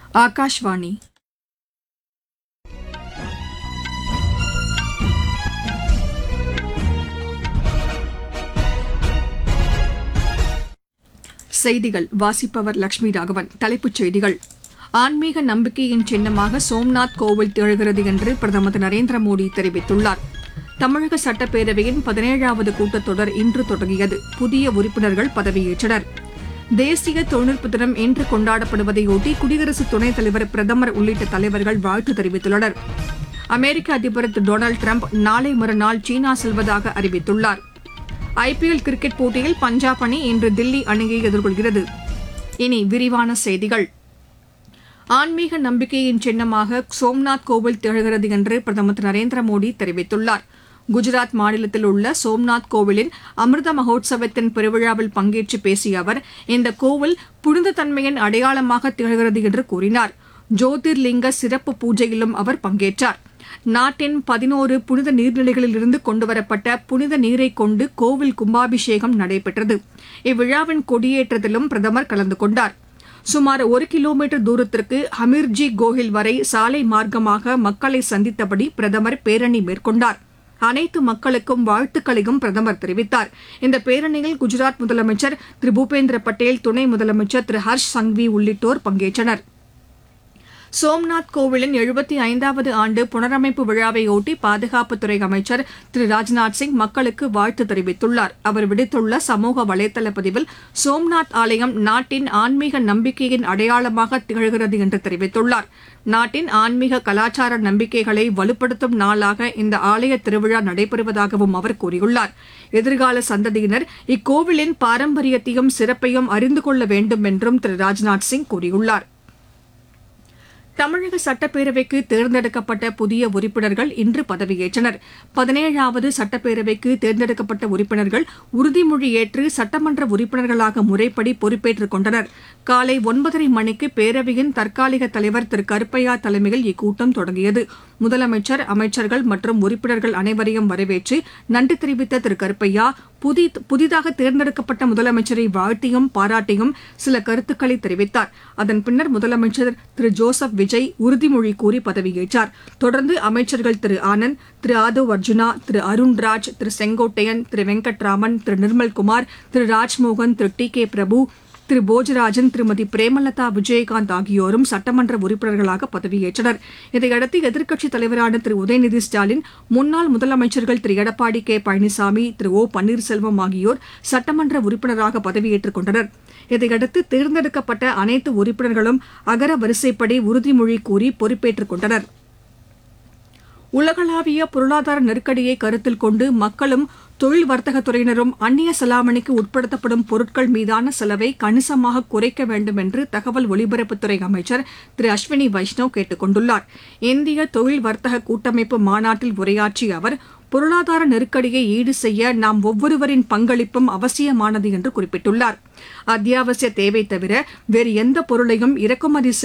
ஆகாஷ்வாணி செய்திகள் வாசிப்பவர் லட்சுமி ராகவன் தலைப்புச் செய்திகள் ஆன்மீக நம்பிக்கையின் சின்னமாக சோம்நாத் கோவில் திகழ்கிறது என்று பிரதமர் திரு நரேந்திர மோடி தெரிவித்துள்ளார் தமிழக சட்டப்பேரவையின் பதினேழாவது கூட்டத்தொடர் இன்று தொடங்கியது புதிய உறுப்பினர்கள் பதவியேற்றனர் தேசிய தொழில்நுட்ப தினம் இன்று கொண்டாடப்படுவதையொட்டி குடியரசு துணைத் தலைவர் பிரதமர் உள்ளிட்ட தலைவர்கள் வாழ்த்து தெரிவித்துள்ளனர் அமெரிக்க அதிபர் திரு டொனால்டு டிரம்ப் நாளை மறுநாள் சீனா செல்வதாக அறிவித்துள்ளார் ஐபிஎல் கிரிக்கெட் போட்டியில் பஞ்சாப் அணி இன்று தில்லி அணியை எதிர்கொள்கிறது இனி விரிவான செய்திகள் ஆன்மீக நம்பிக்கையின் சின்னமாக சோம்நாத் கோவில் திகழ்கிறது என்று பிரதமர் திரு நரேந்திர மோடி தெரிவித்துள்ளார் குஜராத் மாநிலத்தில் உள்ள சோம்நாத் கோவிலின் அமிர்த மகோத்சவத்தின் பெருவிழாவில் பங்கேற்று பேசிய அவர் இந்த கோவில் புனித தன்மையின் அடையாளமாக திகழ்கிறது என்று கூறினார் ஜோதிர்லிங்க சிறப்பு பூஜையிலும் அவர் பங்கேற்றார் நாட்டின் பதினோரு புனித நீர்நிலைகளில் இருந்து கொண்டுவரப்பட்ட புனித நீரை கொண்டு கோவில் கும்பாபிஷேகம் நடைபெற்றது இவ்விழாவின் கொடியேற்றத்திலும் பிரதமர் கலந்து கொண்டார் சுமார் ஒரு கிலோமீட்டர் தூரத்திற்கு ஹமீர்ஜி கோஹில் வரை சாலை மார்க்கமாக மக்களை சந்தித்தபடி பிரதமர் பேரணி மேற்கொண்டார் அனைத்து மக்களுக்கும் வாழ்த்துக்களையும் பிரதமர் தெரிவித்தார் இந்த பேரணியில் குஜராத் முதலமைச்சர் திரு பூபேந்திர பட்டேல் துணை முதலமைச்சர் திரு ஹர்ஷ் சங்வி உள்ளிட்டோர் பங்கேற்றனர் சோம்நாத் கோவிலின் எழுபத்தி ஐந்தாவது ஆண்டு புனரமைப்பு விழாவையொட்டி பாதுகாப்புத்துறை அமைச்சர் திரு ராஜ்நாத் சிங் மக்களுக்கு வாழ்த்து தெரிவித்துள்ளார் அவர் விடுத்துள்ள சமூக வலைதள பதிவில் சோம்நாத் ஆலயம் நாட்டின் ஆன்மீக நம்பிக்கையின் அடையாளமாக திகழ்கிறது என்று தெரிவித்துள்ளார் நாட்டின் ஆன்மீக கலாச்சார நம்பிக்கைகளை வலுப்படுத்தும் நாளாக இந்த ஆலய திருவிழா நடைபெறுவதாகவும் அவர் கூறியுள்ளார் எதிர்கால சந்ததியினர் இக்கோவிலின் பாரம்பரியத்தையும் சிறப்பையும் அறிந்து கொள்ள வேண்டும் என்றும் திரு ராஜ்நாத் சிங் கூறியுள்ளார் தமிழக சட்டப்பேரவைக்கு தேர்ந்தெடுக்கப்பட்ட புதிய உறுப்பினர்கள் இன்று பதவியேற்றனர் பதினேழாவது சட்டப்பேரவைக்கு தேர்ந்தெடுக்கப்பட்ட உறுப்பினர்கள் உறுதிமொழி ஏற்று சட்டமன்ற உறுப்பினர்களாக முறைப்படி பொறுப்பேற்றுக் கொண்டனர் காலை ஒன்பதரை மணிக்கு பேரவையின் தற்காலிக தலைவர் திரு கருப்பையா தலைமையில் இக்கூட்டம் தொடங்கியது முதலமைச்சர் அமைச்சர்கள் மற்றும் உறுப்பினர்கள் அனைவரையும் வரவேற்று நன்றி தெரிவித்த திரு கருப்பையா புதி- புதிதாக தேர்ந்தெடுக்கப்பட்ட முதலமைச்சரை வாழ்த்தியும் பாராட்டியும் சில கருத்துக்களை தெரிவித்தார் அதன் பின்னர் முதலமைச்சர் திரு ஜோசப் விஜய் உறுதிமொழி கூறி பதவியேற்றார் தொடர்ந்து அமைச்சர்கள் திரு ஆனந்த் திரு ஆதவ் அர்ஜுனா திரு அருண்ராஜ் திரு செங்கோட்டையன் திரு வெங்கட்ராமன் திரு நிர்மல்குமார் திரு ராஜ்மோகன் திரு டி கே பிரபு திரு போஜராஜன் திருமதி பிரேமலதா விஜயகாந்த் ஆகியோரும் சட்டமன்ற உறுப்பினர்களாக பதவியேற்றனர் இதையடுத்து எதிர்க்கட்சித் தலைவரான திரு உதயநிதி ஸ்டாலின் முன்னாள் முதலமைச்சர்கள் திரு எடப்பாடி கே பழனிசாமி திரு ஓ பன்னீர்செல்வம் ஆகியோர் சட்டமன்ற உறுப்பினராக பதவியேற்றுக் கொண்டனர் இதையடுத்து தேர்ந்தெடுக்கப்பட்ட அனைத்து உறுப்பினர்களும் அகர வரிசைப்படி உறுதிமொழி கூறி பொறுப்பேற்றுக் கொண்டனர் உலகளாவிய பொருளாதார நெருக்கடியை கருத்தில் கொண்டு மக்களும் தொழில் வர்த்தகத் துறையினரும் அந்நிய செலாவணிக்கு உட்படுத்தப்படும் பொருட்கள் மீதான செலவை கணிசமாக குறைக்க வேண்டும் என்று தகவல் ஒலிபரப்புத்துறை அமைச்சர் திரு அஸ்வினி வைஷ்ணவ் கேட்டுக் கொண்டுள்ளார் இந்திய தொழில் வர்த்தக கூட்டமைப்பு மாநாட்டில் உரையாற்றிய அவர் பொருளாதார நெருக்கடியை ஈடு செய்ய நாம் ஒவ்வொருவரின் பங்களிப்பும் அவசியமானது என்று குறிப்பிட்டுள்ளார் அத்தியாவசிய தேவை தவிர வேறு எந்த பொருளையும் இறக்குமதி